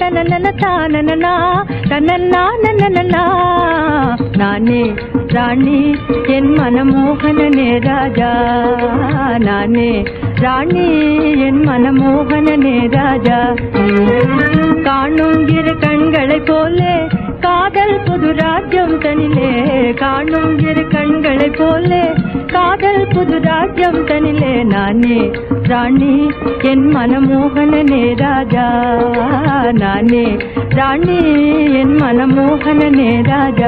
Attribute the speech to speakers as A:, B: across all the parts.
A: தனனன தானனனா தனன்னா நனனனா நானே ராணி என் மனமோகனனே ராஜா நானே ராணி என் மனமோகனனே ராஜா காணும் இரு கண்களைப் போலே காதல் புது ராஜ்யம் தனிலே காணும் இரு கண்களைப் போலே காதல் புது ராஜ்யம் தனிலே நானே ராணி என் மனமோகனனே ராஜா நானே ராணி என் மனமோகனனே ராஜா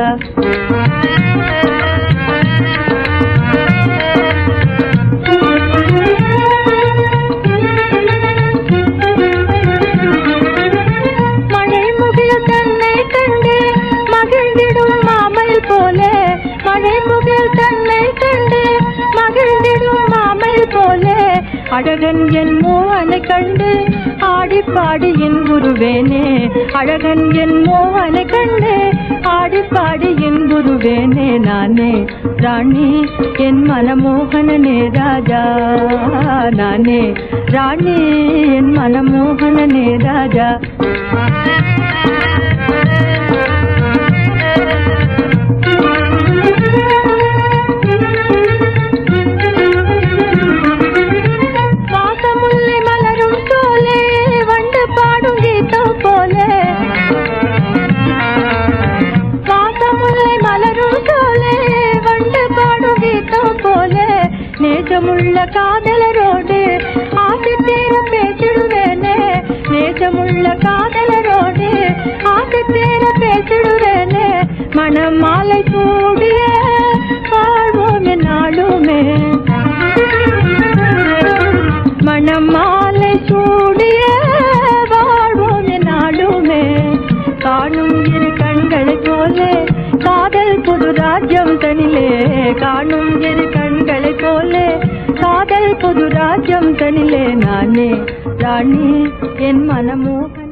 A: மழை முகில் தன்னை கண்டு மகிழ்ந்திடும் மாமல் போல மழை முகில் தன்னை கண்டு மகிழ்ந்திடும் மாமல் போல அழகன் என் மோகனை கண்டு ஆடி பாடி என் குருவேனே அழகன் என் மோகனை கண்டு ஆடி பாடி என் குருவேனே நானே ராணி என் மனமோகனனே ராஜா நானே ராணி என் மனமோகனனே ராஜா வாசமுல்லை மலரும் சோலே வண்டு பாடும் கீதம் போலே வாசமுல்லை மலரும் சோலே வண்டு பாடும் கீதம் போலே நேசமுள்ள காதலரோடு ஆசை தேர பேசிடுவேனே நேசமுள்ள காதலரோடு ஆசை தேர பேசிடுவேனே மனம் மாலை சூடிய வாழ்வோம் நாளுமே மனம் மாலை சூடிய வாழ்வோம் நாளுமே காணும் இரு கண்களைப் போலே காதல் புது ராஜ்யம் தனிலே காணும் இரு கண்களைப் போலே காதல் புது ராஜ்யம் தனிலே நானே ராணி என் மனமோகன்